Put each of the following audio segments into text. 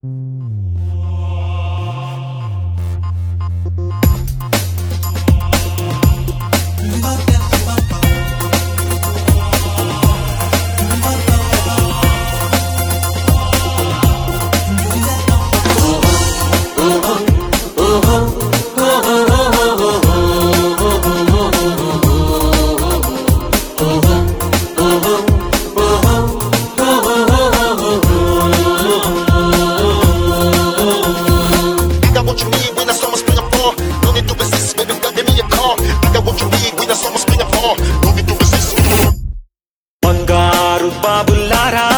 I got what you need when the summer's spring up for. No need to resist, baby, girl, give me a call. I got what you need when the summer's spring up for. No need to resist. బంగారు బాబుల్లారా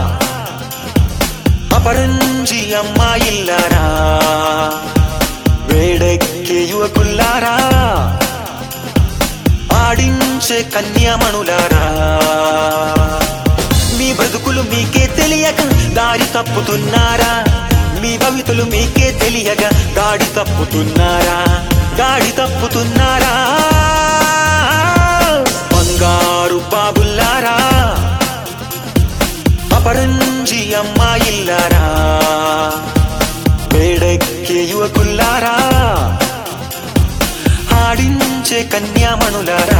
అపరంజి అమ్మాయిల్లారా వేడెక్కే యువకుల్లారా ఆడించే కన్యామణులారా మీ బ్రతుకులు మీకే తెలియక దారి తప్పుతున్నారా మీ భవితులు మీకే తెలియక గాడి తప్పుతున్నారా గాడి తప్పుతున్నారా బంగారు బాబుల్లారా అపరంజి అమ్మాయిల్లారా వేడెక్కే యువకుల్లారా ఆడించే కన్యామణులారా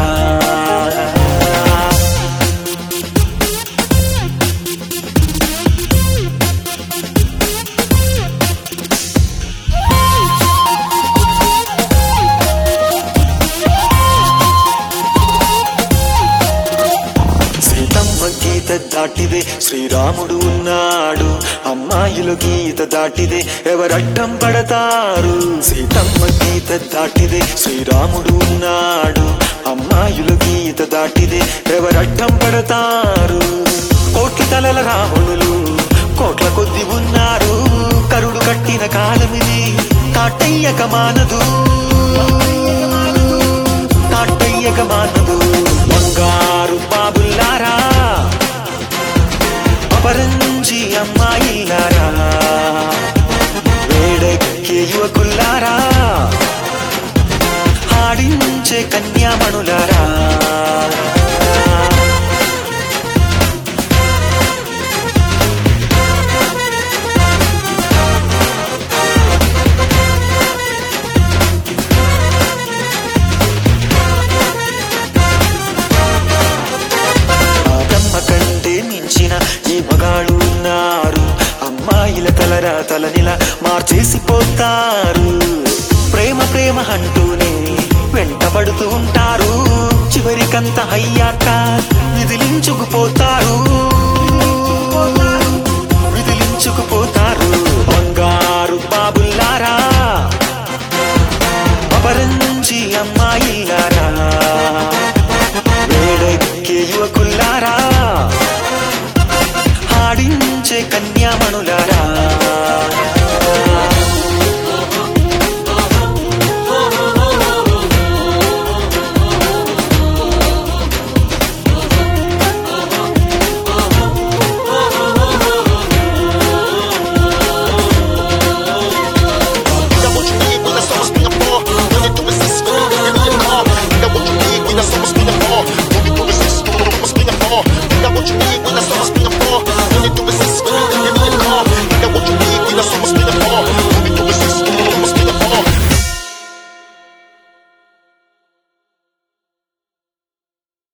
సీతమ్మ గీత దాటిదే శ్రీరాముడు ఉన్నాడు అమ్మాయిలు గీత దాటిదే ఎవరడ్డం పడతారు సీతమ్మ గీత దాటిదే శ్రీరాముడు ఉన్నాడు అమ్మాయిలు గీత దాటిదే ఎవరడ్డం పడతారు కోట్ల తలల రావణులు కోట్ల కొద్ది ఉన్నారు కరుడు కట్టిన కాలమిది కాటయ్యక మానదు కాటయ్యక మానదు బంగారు బాబుల్లారా అపరంజి అమ్మాయిల్లారా వేడెక్కే యువకుల్లారా ఆడించే కన్యామణులారా ఆదమ్మ కంటే మించిన ఈ మగాళ్ళు ఉన్నారు అమ్మాయిల తలరా తలనిలా మార్చేసి పోతారు ప్రేమ ప్రేమ అంటూనే వెంటబడుతూ ఉంటారు చివరికంత అయ్యాక విదిలించుకుపోతారు విదిలించుకుపోతారు బంగారు బాబుల్లారా అపరంజి అమ్మాయిల్లారా వేడెక్కే యువకుల్లారా ఆడించే కన్యామణులారా